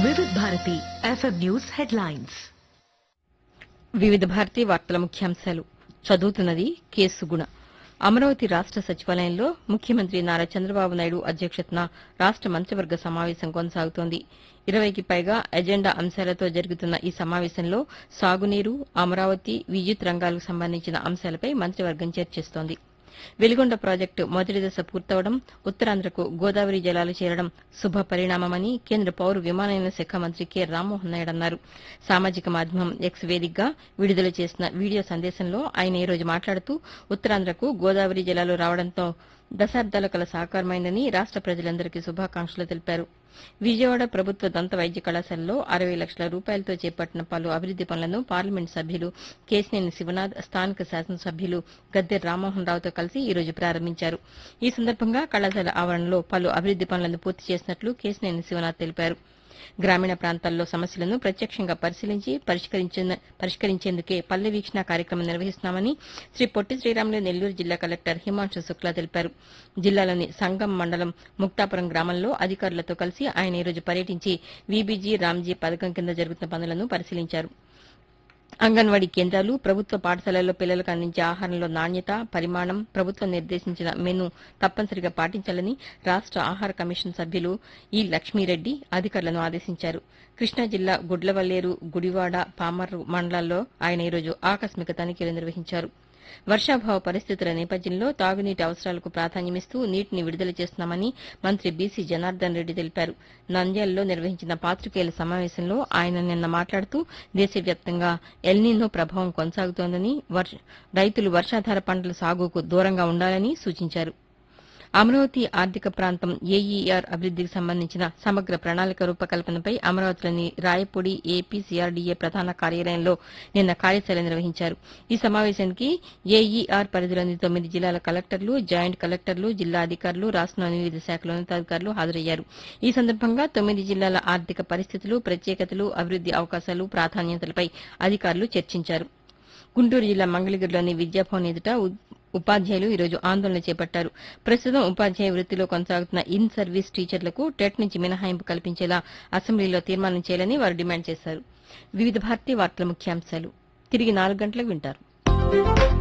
వివిధ Bharati FM news headlines వివిధ భారతీ వార్తల ముఖ్యాంశాలు చదువుతున్నది కేసు గుణ అమరావతి రాష్ట సచివాలయంలో ముఖ్యమంత్రి నారా చంద్రబాబు నాయుడు అధ్యక్షతన రాష్ట మంత్రివర్గ సమావేశం కొనసాగుతోంది ఇరవైకి పైగా ఎజెండా అంశాలతో జరుగుతున్న ఈ సమావేశంలో సాగునీరు అమరావతి విద్యుత్ రంగాలకు సంబంధించిన అంశాలపై మంత్రివర్గం చర్చిస్తోంది వెలిగొండ ప్రాజెక్టు మొదటి దశ పూర్తవడం ఉత్తరాంధ్రకు గోదావరి జలాలు చేరడం శుభ పరిణామమని కేంద్ర పౌర విమానయాన శాఖ మంత్రి కె రామ్మోహన్ నాయుడు అన్నారు సామాజిక మాధ్యమం ఎక్స్ వేదికగా విడుదల చేసిన వీడియో సందేశంలో ఆయన ఈ రోజు మాట్లాడుతూ ఉత్తరాంధ్రకు గోదావరి జలాలు రావడంతో దశాబ్దాల కల సాకారమైందని రాష్ట ప్రజలందరికీ శుభాకాంక్షలు తెలిపారు విజయవాడ ప్రభుత్వ దంత వైద్య కళాశాలలో అరవై లక్షల రూపాయలతో చేపట్టిన పలు అభివృద్ది పనులను పార్లమెంట్ సభ్యులు కేశినేని శివనాథ్ స్థానిక శాసనసభ్యులు గద్దె రామ్మోహన్ రావుతో కలిసి ఈ రోజు ప్రారంభించారు ఈ సందర్భంగా కళాశాల ఆవరణలో పలు అభివృద్ది పనులను పూర్తి చేసినట్లు కేశినేని శివనాథ్ తెలిపారు గ్రామీణ ప్రాంతాల్లో సమస్యలను ప్రత్యక్షంగా పరిశీలించి పరిష్కరించిన- పరిష్కరించేందుకే పల్లె వీక్షణ కార్యక్రమం నిర్వహిస్తున్నామని శ్రీ పొట్టి శ్రీరాములు నెల్లూరు జిల్లా కలెక్టర్ హిమాంశు శుక్లా తెలిపారు జిల్లాలోని సంగం మండలం ముక్తాపురం గ్రామంలో అధికారులతో కలిసి ఆయన ఈ రోజు పర్యటించి వీబీజీ రామ్జీ పథకం కింద జరుగుతున్న పనులను పరిశీలించారు అంగన్వాడీ కేంద్రాలు ప్రభుత్వ పాఠశాలల్లో పిల్లలకు అందించే ఆహారంలో నాణ్యత పరిమాణం ప్రభుత్వం నిర్దేశించిన మెను తప్పనిసరిగా పాటించాలని రాష్ట ఆహార కమిషన్ సభ్యులు ఈ లక్ష్మీరెడ్డి అధికారులను ఆదేశించారు కృష్ణా జిల్లా గుడ్లవల్లేరు గుడివాడ పామర్రు మండలాల్లో ఆయన ఈరోజు ఆకస్మిక తనిఖీలు నిర్వహించారు వర్షాభావ పరిస్థితుల నేపథ్యంలో తాగునీటి అవసరాలకు ప్రాధాన్యమిస్తూ నీటిని విడుదల చేస్తున్నామని మంత్రి బీసీ జనార్దన్ రెడ్డి తెలిపారు నంద్యాలలో నిర్వహించిన పాత్రికేయుల సమావేశంలో ఆయన నిన్న మాట్లాడుతూ దేశవ్యాప్తంగా ఎల్నీనో ప్రభావం కొనసాగుతోందని వర్ష- రైతులు వర్షాధార పంటల సాగుకు దూరంగా ఉండాలని సూచించారు అమరావతి ఆర్థిక ప్రాంతం ఏఈఆర్ అభివృద్దికి సంబంధించిన సమగ్ర ప్రణాళిక రూపకల్పనపై అమరావతిలోని రాయపూడి ఏపీసీఆర్డీఏ ప్రధాన కార్యాలయంలో నిన్న కార్యశాల నిర్వహించారు ఈ సమావేశానికి ఏఈఆర్ పరిధిలోని తొమ్మిది జిల్లాల కలెక్టర్లు జాయింట్ కలెక్టర్లు జిల్లా అధికారులు రాష్ట్రంలోని వివిధ శాఖల ఉన్నతాధికారులు హాజరయ్యారు ఈ సందర్భంగా తొమ్మిది జిల్లాల ఆర్థిక పరిస్థితులు ప్రత్యేకతలు అభివృద్ది అవకాశాలు ప్రాధాన్యతలపై అధికారులు చర్చించారు గుంటూరు జిల్లా మంగళగిరిలోని విద్యాభవన్ ఎదుట ఉ- ఉపాధ్యాయులు ఈరోజు ఆందోళన చేపట్టారు ప్రస్తుతం ఉపాధ్యాయ వృత్తిలో కొనసాగుతున్న ఇన్ సర్వీస్ టీచర్లకు టెట్ నుంచి మినహాయింపు కల్పించేలా అసెంబ్లీలో తీర్మానం చేయాలని వారు డిమాండ్ చేశారు వివిధ భారతీయ వార్తల ముఖ్యాంశాలు తిరిగి నాలుగు గంటలకు వింటారు